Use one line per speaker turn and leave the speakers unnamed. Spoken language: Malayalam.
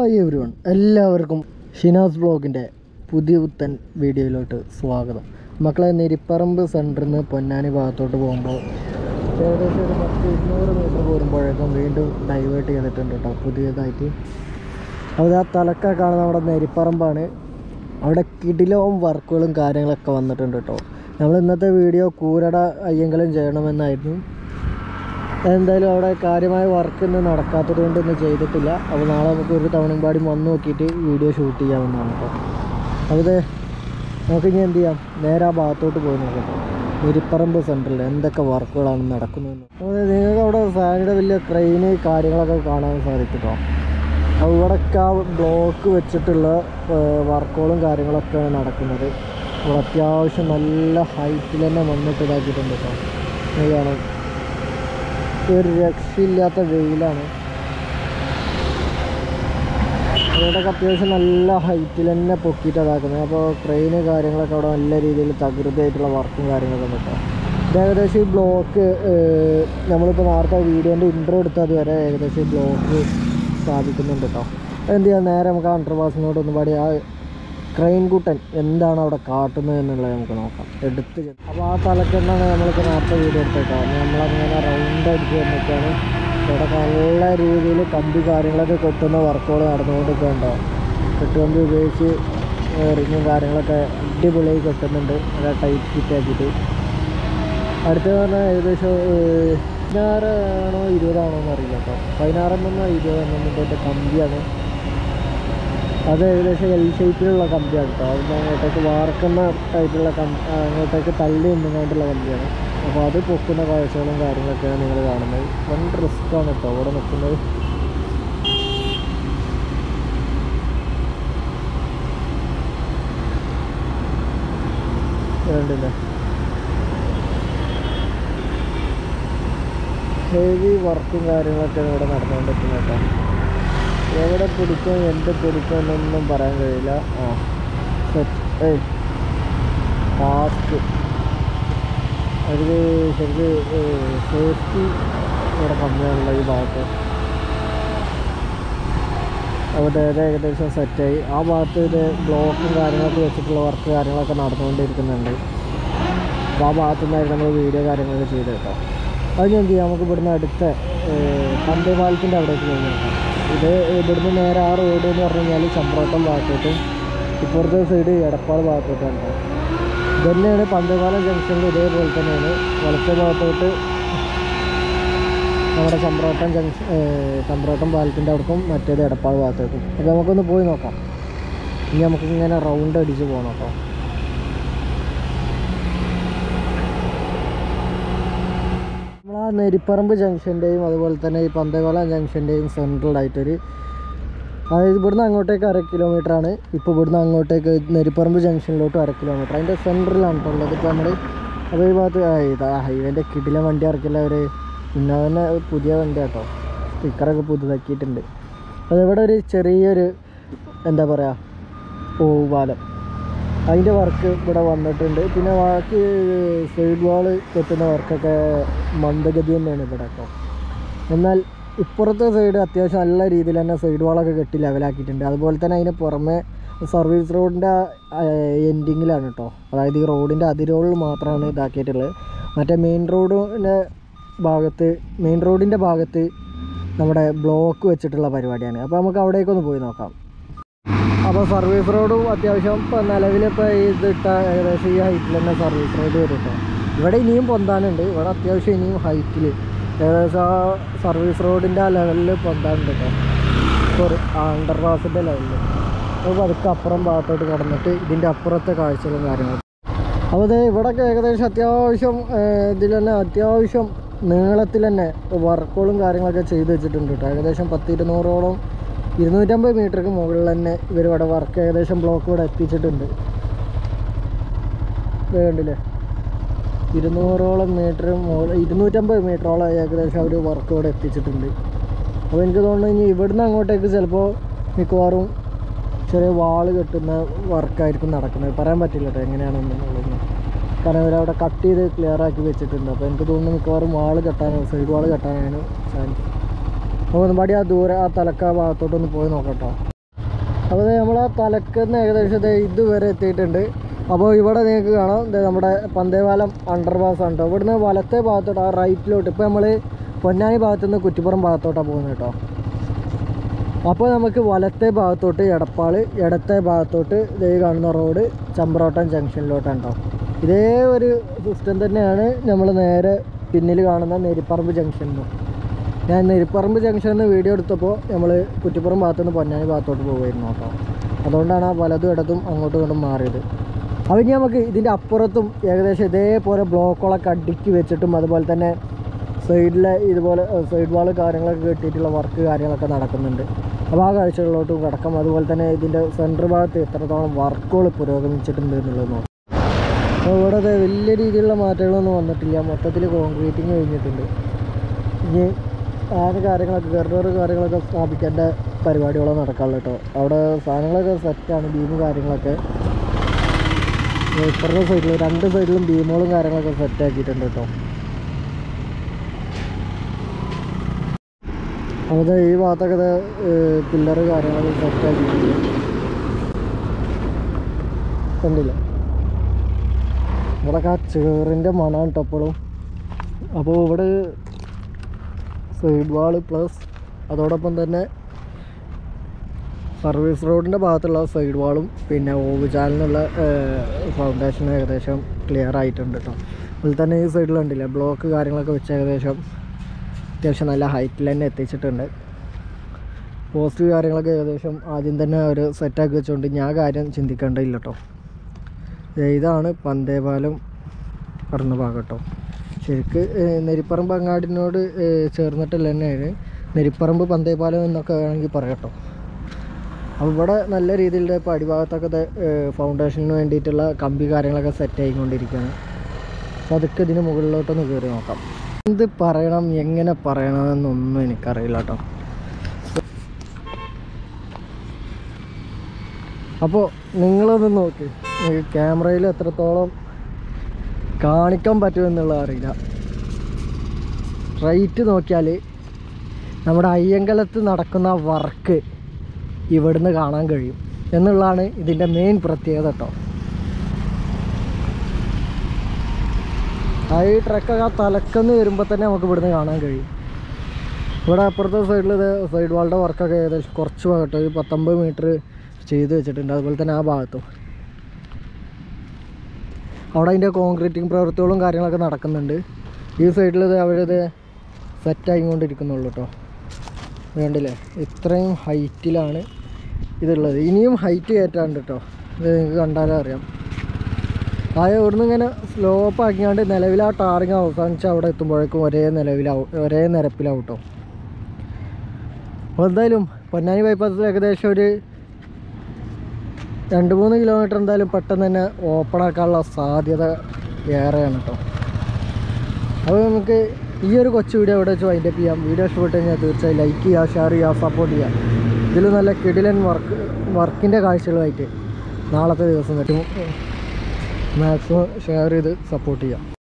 ഹായ് എവരി വൺ എല്ലാവർക്കും ഷിനാസ് ബ്ലോഗിൻ്റെ പുതിയ പുത്തൻ വീഡിയോയിലോട്ട് സ്വാഗതം മക്കളെ നെരിപ്പറമ്പ് സെൻറ്ററിൽ നിന്ന് പൊന്നാനി ഭാഗത്തോട്ട് പോകുമ്പോൾ ഏകദേശം ഒരു പത്ത് ഇരുന്നൂറ് മീറ്റർ പോരുമ്പോഴേക്കും വീണ്ടും ഡൈവേർട്ട് ചെയ്തിട്ടുണ്ട് കേട്ടോ പുതിയതായിട്ട് അത് ആ തലക്ക കാണുന്ന നമ്മുടെ നെരിപ്പറമ്പാണ് അവിടെ കിടിലവും വർക്കുകളും കാര്യങ്ങളൊക്കെ വന്നിട്ടുണ്ട് കേട്ടോ നമ്മൾ ഇന്നത്തെ വീഡിയോ കൂരട അയ്യെങ്കിലും ചെയ്യണമെന്നായിരുന്നു എന്തായാലും അവിടെ കാര്യമായ വർക്ക് ഇന്ന് നടക്കാത്തത് കൊണ്ട് ഇന്ന് ചെയ്തിട്ടില്ല അപ്പോൾ നാളെ നമുക്ക് ഒരു തവണമ്പാടി വന്ന് നോക്കിയിട്ട് വീഡിയോ ഷൂട്ട് ചെയ്യാവുന്നതാണ് കേട്ടോ അപ്പോൾ ഇത് നമുക്കിനി എന്ത് ചെയ്യാം നേരെ ആ ഭാഗത്തോട്ട് പോയി നോക്കാം മുരിപ്പറമ്പ് സെൻറ്ററിൽ എന്തൊക്കെ വർക്കുകളാണ് നടക്കുന്നതെന്ന് അപ്പോൾ നിങ്ങൾക്ക് അവിടെ ഫാനിയുടെ വലിയ ക്രെയിന് കാര്യങ്ങളൊക്കെ കാണാൻ സാധിക്കും കേട്ടോ അപ്പോൾ ഇവിടെയൊക്കെ ആ ബ്ലോക്ക് വെച്ചിട്ടുള്ള വർക്കുകളും കാര്യങ്ങളൊക്കെയാണ് നടക്കുന്നത് ഇവിടെ അത്യാവശ്യം നല്ല ഹൈറ്റിൽ തന്നെ വന്നിട്ട് ഇതാക്കിയിട്ടുണ്ട് കേട്ടോ ഇത് കാണാം ഒരു രക്ഷയില്ലാത്ത വെയിലാണ് ഇവിടെയൊക്കെ അത്യാവശ്യം നല്ല ഹൈറ്റിൽ തന്നെ പൊക്കിയിട്ട് അതാക്കുന്നത് അപ്പോൾ ക്രെയിന് കാര്യങ്ങളൊക്കെ അവിടെ നല്ല രീതിയിൽ തകൃതിയായിട്ടുള്ള വർക്കും കാര്യങ്ങളൊക്കെ ഉണ്ട് കേട്ടോ ഇത് ഏകദേശം ഈ ബ്ലോക്ക് നമ്മളിപ്പോൾ നേരത്തെ വീഡിയോൻ്റെ ഇൻട്രോ എടുത്തത് വരെ ഏകദേശം ഈ ബ്ലോക്ക് സ്ഥാപിക്കുന്നുണ്ട് കേട്ടോ എന്ത് ചെയ്യാം നേരെ നമുക്ക് അണ്ടർപാസിനോട് ഒന്ന് പാടി ആ ക്രെയിൻ കുട്ടൻ എന്താണ് അവിടെ കാട്ടുന്നത് എന്നുള്ളത് നമുക്ക് നോക്കാം എടുത്ത് ചെന്ന് അപ്പോൾ ആ തലക്കെണ്ണാണ് നമ്മളിപ്പോൾ നേരത്തെ വീഡിയോ എടുത്തേക്കാം നമ്മളങ്ങനെ റൗണ്ട് അടിച്ച് വന്നിട്ടാണ് ഇവിടെ നല്ല രീതിയിൽ കമ്പി കാര്യങ്ങളൊക്കെ കെട്ടുന്ന വർക്കുകൾ നടന്നുകൊണ്ടിരിക്കുന്നുണ്ടോ കെട്ടുകമ്പി ഉപയോഗിച്ച് റിങ്ങും കാര്യങ്ങളൊക്കെ അടിപൊളിയായി കെട്ടുന്നുണ്ട് നല്ല ടൈറ്റ് ഫിറ്റ് ആക്കിയിട്ട് അടുത്ത് പറഞ്ഞാൽ ഏകദേശം ഏഹ്, പതിനാറാണോ ഇരുപതാണോ എന്ന് അറിയില്ല കേട്ടോ പതിനാറെന്നോ ഇരുപതെന്നോ കമ്പിയാണ് അത് ഏകദേശം എൽ ഷേപ്പിലുള്ള കമ്പിയാണ് കേട്ടോ അതിന് അങ്ങോട്ടേക്ക് വാർക്കുന്ന ടൈപ്പിലുള്ള കം ആ, അങ്ങോട്ടേക്ക് തള്ളി നിന്നുകൊണ്ടുള്ള കമ്പിയാണ് അപ്പോൾ അത് പൊക്കുന്ന കാഴ്ചകളും കാര്യങ്ങളൊക്കെയാണ് നിങ്ങൾ കാണുന്നത് വൺ റിസ്ക്കാണ് കേട്ടോ അവിടെ നിൽക്കുന്നത് കണ്ടില്ലേ ഹെവി വർക്കും കാര്യങ്ങളൊക്കെയാണ് ഇവിടെ നടന്നുകൊണ്ടിരിക്കുന്നത് കേട്ടോ എവിടെ പിടിക്കും എന്ത് പിടിക്കും എന്നൊന്നും പറയാൻ കഴിയില്ല ആ സെറ്റ് ഏയ് ടാസ്ക് അതിൽ ശരിക്കും സേഫ്റ്റി ഇവിടെ കമ്മിയാണുള്ള ഈ ഭാഗത്ത് അവിടെ ഇത് ഏകദേശം സെറ്റായി ആ ഭാഗത്ത് ഇത് ബ്ലോക്കും കാര്യങ്ങളൊക്കെ വെച്ചിട്ടുള്ള വർക്ക് കാര്യങ്ങളൊക്കെ നടന്നുകൊണ്ടിരിക്കുന്നുണ്ട് അപ്പോൾ ആ ഭാഗത്തു നിന്നായിരുന്നു നമ്മൾ വീഡിയോ കാര്യങ്ങളൊക്കെ ചെയ്ത് കേട്ടോ അത് ഞാൻ ചെയ്യാം നമുക്ക് ഇവിടുന്ന് അടുത്ത പന്തേ പാലത്തിൻ്റെ അവിടേക്ക് പോയി നോക്കാം ഇത് ഇവിടുന്ന് നേരെ ആ റോഡ് എന്ന് പറഞ്ഞു കഴിഞ്ഞാൽ ചമ്പ്രോട്ടം ഭാഗത്തോട്ടും ഇപ്പുറത്തെ സൈഡ് എടപ്പാൾ ഭാഗത്തോട്ടാണ് കേട്ടോ ഇത് തന്നെയാണ് പന്തേപാലം ജംഗ്ഷനിൽ ഇതേപോലെ തന്നെയാണ് വലത്തെ ഭാഗത്തോട്ട് നമ്മുടെ ചമ്പ്രോട്ടം ജംഗ്ഷൻ ചമ്പ്രോട്ടം പാലത്തിൻ്റെ അവിടേക്കും മറ്റേത് എടപ്പാൾ ഭാഗത്തോട്ടും അപ്പോൾ നമുക്കൊന്ന് പോയി നോക്കാം ഇനി നമുക്ക് ഇങ്ങനെ റൗണ്ട് അടിച്ച് പോകണം കേട്ടോ നമ്മൾ ആ നെരിപ്പറമ്പ് ജംഗ്ഷൻ്റെയും അതുപോലെ തന്നെ ഈ പന്തേകോളം ജംഗ്ഷൻ്റെയും സെൻട്രലായിട്ടൊരു അതായത് ഇവിടുന്ന് അങ്ങോട്ടേക്ക് അര കിലോമീറ്റർ ആണ് ഇപ്പോൾ ഇവിടുന്ന് അങ്ങോട്ടേക്ക് നെരിപ്പറമ്പ് ജംഗ്ഷനിലോട്ട് അര കിലോമീറ്റർ അതിൻ്റെ സെൻട്രലാണ് കേട്ടോ ഉള്ളത് ഇപ്പോൾ നമ്മൾ അപ്പോൾ ഈ ഭാഗത്ത് ആ ഇതാ ഹൈവേൻ്റെ കിടിലം വണ്ടി ഇറക്കില്ല അവർ പിന്നെ തന്നെ പുതിയ വണ്ടി കേട്ടോ സ്റ്റിക്കറൊക്കെ പുതുതാക്കിയിട്ടുണ്ട് അപ്പോൾ ഇവിടെ ഒരു ചെറിയൊരു എന്താ പറയുക പൂവാലം അതിൻ്റെ വർക്ക് ഇവിടെ വന്നിട്ടുണ്ട് പിന്നെ ബാക്കി സൈഡ് വാള് കെട്ടുന്ന വർക്കൊക്കെ മന്ദഗതി തന്നെയാണ് ഇവിടെ കേട്ടോ എന്നാൽ ഇപ്പുറത്തെ സൈഡ് അത്യാവശ്യം നല്ല രീതിയിൽ തന്നെ സൈഡ് വാളൊക്കെ കെട്ടി ലെവലാക്കിയിട്ടുണ്ട് അതുപോലെ തന്നെ അതിന് പുറമെ സർവീസ് റോഡിൻ്റെ എൻഡിങ്ങിലാണ് കേട്ടോ അതായത് ഈ റോഡിൻ്റെ അതിരോളിൽ മാത്രമാണ് ഇതാക്കിയിട്ടുള്ളത് മറ്റേ മെയിൻ റോഡിൻ്റെ ഭാഗത്ത് മെയിൻ റോഡിൻ്റെ ഭാഗത്ത് നമ്മുടെ ബ്ലോക്ക് വെച്ചിട്ടുള്ള പരിപാടിയാണ് അപ്പോൾ നമുക്ക് അവിടേക്കൊന്ന് പോയി നോക്കാം അപ്പോൾ സർവീസ് റോഡും അത്യാവശ്യം ഇപ്പോൾ നിലവിലിപ്പോൾ ഇതിട്ട ഏകദേശം ഈ ഹൈറ്റിൽ തന്നെ സർവീസ് റോഡ് വരും കേട്ടോ ഇവിടെ ഇനിയും പൊന്താനുണ്ട് ഇവിടെ അത്യാവശ്യം ഇനിയും ഹൈറ്റിൽ ഏകദേശം ആ സർവീസ് റോഡിൻ്റെ ആ ലെവലിൽ പൊന്താനുണ്ട് കേട്ടോ സോറി ആ അണ്ടർ പാസിൻ്റെ ലെവലിൽ അപ്പോൾ അതൊക്കെ അപ്പുറം ഭാഗത്തോട്ട് കടന്നിട്ട് ഇതിൻ്റെ അപ്പുറത്തെ കാഴ്ചകളും കാര്യങ്ങളും അപ്പോൾ ഇത് ഇവിടെയൊക്കെ ഏകദേശം അത്യാവശ്യം ഇതിൽ തന്നെ അത്യാവശ്യം നീളത്തിൽ തന്നെ വർക്കുകളും കാര്യങ്ങളൊക്കെ ചെയ്ത് വെച്ചിട്ടുണ്ട് കേട്ടോ ഏകദേശം പത്ത് ഇരുന്നൂറോളം ഇരുന്നൂറ്റമ്പത് മീറ്റർക്ക് മുകളിൽ തന്നെ ഇവർ ഇവിടെ വർക്ക് ഏകദേശം ബ്ലോക്ക് ഇവിടെ എത്തിച്ചിട്ടുണ്ട് ഇത് കണ്ടില്ലേ ഇരുന്നൂറോളം മീറ്റർ മുകളിൽ ഇരുന്നൂറ്റമ്പത് മീറ്ററോളം ഏകദേശം അവർ വർക്ക് ഇവിടെ എത്തിച്ചിട്ടുണ്ട് അപ്പോൾ എനിക്ക് തോന്നുന്നു ഇനി ഇവിടുന്ന് അങ്ങോട്ടേക്ക് ചിലപ്പോൾ മിക്കവാറും ചെറിയ വാള് കെട്ടുന്ന വർക്കായിരിക്കും നടക്കുന്നത് പറയാൻ പറ്റില്ല കേട്ടോ എങ്ങനെയാണെന്നുള്ളത് കാരണം ഇവരവിടെ കട്ട് ചെയ്ത് ക്ലിയർ ആക്കി വെച്ചിട്ടുണ്ട് അപ്പോൾ എനിക്ക് തോന്നുന്നു മിക്കവാറും വാള് കെട്ടാനാണ് സൈഡ് വാള് കെട്ടാനാണ് ചാൻസ് അപ്പോൾ ഒന്നുപാടി ആ ദൂരെ ആ തലക്ക ഭാഗത്തോട്ടൊന്ന് പോയി നോക്കാം കേട്ടോ അപ്പോൾ നമ്മൾ ആ തലക്കുന്ന ഏകദേശം ദേ ഇതുവരെ എത്തിയിട്ടുണ്ട് അപ്പോൾ ഇവിടെ നിങ്ങൾക്ക് കാണാം ദേ നമ്മുടെ പന്തേവാലം അണ്ടർപാസ് ആണ് കേട്ടോ ഇവിടുന്ന് വലത്തെ ഭാഗത്തോട്ട് ആ റൈറ്റിലോട്ട് ഇപ്പോൾ നമ്മൾ പൊന്നാനി ഭാഗത്തുനിന്ന് കുറ്റിപ്പുറം ഭാഗത്തോട്ടാണ് പോകുന്നത് കേട്ടോ അപ്പോൾ നമുക്ക് വലത്തെ ഭാഗത്തോട്ട് എടപ്പാൾ ഇടത്തെ ഭാഗത്തോട്ട് ദേ ഈ കാണുന്ന റോഡ് ചമ്പ്രോട്ടം ജംഗ്ഷനിലോട്ടാണ് കേട്ടോ ഇതേ ഒരു സിസ്റ്റം തന്നെയാണ് നമ്മൾ നേരെ പിന്നിൽ കാണുന്ന നെരിപ്പറമ്പ് ജംഗ്ഷനിലും ഞാൻ നെരിപ്പറമ്പ് ജംഗ്ഷനിൽ നിന്ന് വീഡിയോ എടുത്തപ്പോൾ നമ്മൾ കുറ്റിപ്പുറം ഭാഗത്തുനിന്ന് പൊന്നാനി ഭാഗത്തോട്ട് പോകുമായിരുന്നു കേട്ടോ അതുകൊണ്ടാണ് ആ വലതും ഇടതും അങ്ങോട്ടും ഇങ്ങോട്ടും മാറിയത് അപ്പോൾ ഇനി നമുക്ക് ഇതിൻ്റെ അപ്പുറത്തും ഏകദേശം ഇതേപോലെ ബ്ലോക്കുകളൊക്കെ അടുക്കി വെച്ചിട്ടും അതുപോലെ തന്നെ സൈഡിലെ ഇതുപോലെ സൈഡ് വാള് കാര്യങ്ങളൊക്കെ കെട്ടിയിട്ടുള്ള വർക്ക് കാര്യങ്ങളൊക്കെ നടക്കുന്നുണ്ട് അപ്പോൾ ആ കാഴ്ചകളിലോട്ടും കിടക്കാം അതുപോലെ തന്നെ ഇതിൻ്റെ സെൻറ്റർ ഭാഗത്ത് എത്രത്തോളം വർക്കുകൾ പുരോഗമിച്ചിട്ടുണ്ട് എന്നുള്ളത് നോക്കാം അപ്പോൾ ഇവിടെ ദേ വലിയ രീതിയിലുള്ള മാറ്റങ്ങളൊന്നും വന്നിട്ടില്ല മൊത്തത്തിൽ കോൺക്രീറ്റിങ് കഴിഞ്ഞിട്ടുണ്ട് ഇനി അങ്ങനെ കാര്യങ്ങളൊക്കെ ഗർഡർ കാര്യങ്ങളൊക്കെ സ്ഥാപിക്കേണ്ട പരിപാടികളോ നടക്കാനുള്ളൂ കേട്ടോ അവിടെ സാധനങ്ങളൊക്കെ സെറ്റാണ് ബീമും കാര്യങ്ങളൊക്കെ ഇപ്പുറത്തെ സൈഡിൽ രണ്ട് സൈഡിലും ബീമുകളും കാര്യങ്ങളൊക്കെ സെറ്റ് ആക്കിയിട്ടുണ്ട് കേട്ടോ അത് ഈ ഭാഗത്തൊക്കെ പില്ലറ് കാര്യങ്ങളൊക്കെ സെറ്റ് ആക്കിയിട്ടുണ്ട് കണ്ടില്ല ഇവിടെയൊക്കെ ആ ചേറിൻ്റെ മണമാണ് കേട്ടോ എപ്പോഴും അപ്പോൾ ഇവിടെ സൈഡ് വാള് പ്ലസ് അതോടൊപ്പം തന്നെ സർവീസ് റോഡിൻ്റെ ഭാഗത്തുള്ള സൈഡ് വാളും പിന്നെ ഓവ് ചാലിനുള്ള ഫൗണ്ടേഷൻ ഏകദേശം ക്ലിയർ ആയിട്ടുണ്ട് കേട്ടോ അതുപോലെ തന്നെ ഈ സൈഡിൽ കണ്ടില്ലേ ബ്ലോക്ക് കാര്യങ്ങളൊക്കെ വെച്ച് ഏകദേശം അത്യാവശ്യം നല്ല ഹൈറ്റിൽ തന്നെ എത്തിച്ചിട്ടുണ്ട് പോസ്റ്റ് കാര്യങ്ങളൊക്കെ ഏകദേശം ആദ്യം തന്നെ അവർ സെറ്റാക്കി വെച്ചുകൊണ്ട് ഞാൻ കാര്യം ചിന്തിക്കേണ്ടതില്ല കേട്ടോ ദേ ഇതാണ് പന്തേപാലം പറഞ്ഞ ഭാഗം കേട്ടോ ശരിക്ക് ഏഹ്, നെരിപ്പറമ്പ് അങ്ങാടിനോട് ഏഹ്, ചേർന്നിട്ടുള്ള തന്നെയാണ് നെരിപ്പറമ്പ് പന്തേപാലം എന്നൊക്കെ വേണമെങ്കിൽ പറയാം കേട്ടോ അപ്പോൾ ഇവിടെ നല്ല രീതിയിലുള്ള ഇപ്പോൾ അടിഭാഗത്തൊക്കെ ദേ, ഏഹ്, ഫൗണ്ടേഷന് വേണ്ടിയിട്ടുള്ള കമ്പി കാര്യങ്ങളൊക്കെ സെറ്റ് ആയിക്കൊണ്ടിരിക്കുകയാണ് അപ്പോൾ അതൊക്കെ ഇതിന് മുകളിലോട്ടൊന്ന് കയറി നോക്കാം എന്ത് പറയണം എങ്ങനെ പറയണമെന്നൊന്നും എനിക്കറിയില്ല കേട്ടോ അപ്പോൾ നിങ്ങളത് നോക്ക് ക്യാമറയിൽ എത്രത്തോളം കാണിക്കാൻ പറ്റുമെന്നുള്ളത് അറിയില്ല റൈറ്റ് നോക്കിയാൽ നമ്മുടെ അയ്യങ്കലത്ത് നടക്കുന്ന വർക്ക് ഇവിടുന്ന് കാണാൻ കഴിയും എന്നുള്ളതാണ് ഇതിൻ്റെ മെയിൻ പ്രത്യേകത കേട്ടോ ആ ഈ ട്രക്കൊക്കെ ആ തലക്കെന്ന് വരുമ്പോൾ തന്നെ നമുക്ക് ഇവിടുന്ന് കാണാൻ കഴിയും ഇവിടെ അപ്പുറത്തെ സൈഡിൽ ഇത് സൈഡ് വാളിൻ്റെ വർക്കൊക്കെ ഏകദേശം കുറച്ച് ഭാഗത്ത് ഒരു പത്തൊമ്പത് മീറ്റർ ചെയ്ത് വെച്ചിട്ടുണ്ട് അതുപോലെ തന്നെ ആ ഭാഗത്തും അവിടെ അതിൻ്റെ കോൺക്രീറ്റിംഗ് പ്രവൃത്തികളും കാര്യങ്ങളൊക്കെ നടക്കുന്നുണ്ട് ഈ സൈഡിൽ ഇത് അവരിത് സെറ്റായിക്കൊണ്ടിരിക്കുന്നുള്ളൂ കേട്ടോ വേണ്ടില്ലേ ഇത്രയും ഹൈറ്റിലാണ് ഇതുള്ളത് ഇനിയും ഹൈറ്റ് കയറ്റാണ്ട് കേട്ടോ ഇത് നിങ്ങൾക്ക് കണ്ടാലേ അറിയാം ആയ ഇവിടുന്ന് ഇങ്ങനെ സ്ലോപ്പ് ആക്കിയാണ്ട് നിലവിൽ ആ ടാറിങ് അവസാനിച്ച് അവിടെ എത്തുമ്പോഴേക്കും ഒരേ നിലവിലാവും ഒരേ നിരപ്പിലാവും കേട്ടോ അപ്പോൾ എന്തായാലും പൊന്നാനി ബൈപ്പാസിൽ ഏകദേശം ഒരു രണ്ട് മൂന്ന് കിലോമീറ്റർ എന്തായാലും പെട്ടെന്ന് തന്നെ ഓപ്പൺ ആക്കാനുള്ള സാധ്യത ഏറെയാണ് കേട്ടോ അപ്പോൾ നമുക്ക് ഈ ഒരു കൊച്ചു വീഡിയോ ഇവിടെ വെച്ച് വൈൻഡപ്പ് ചെയ്യാം വീഡിയോ ഇഷ്ടപ്പെട്ട് കഴിഞ്ഞാൽ തീർച്ചയായും ലൈക്ക് ചെയ്യുക ഷെയർ ചെയ്യുക സപ്പോർട്ട് ചെയ്യുക ഇതിൽ നല്ല കിടിലൻ വർക്ക് വർക്കിൻ്റെ കാഴ്ചകളുമായിട്ട് നാളത്തെ ദിവസം പറ്റും മാക്സിമം ഷെയർ ചെയ്ത് സപ്പോർട്ട് ചെയ്യാം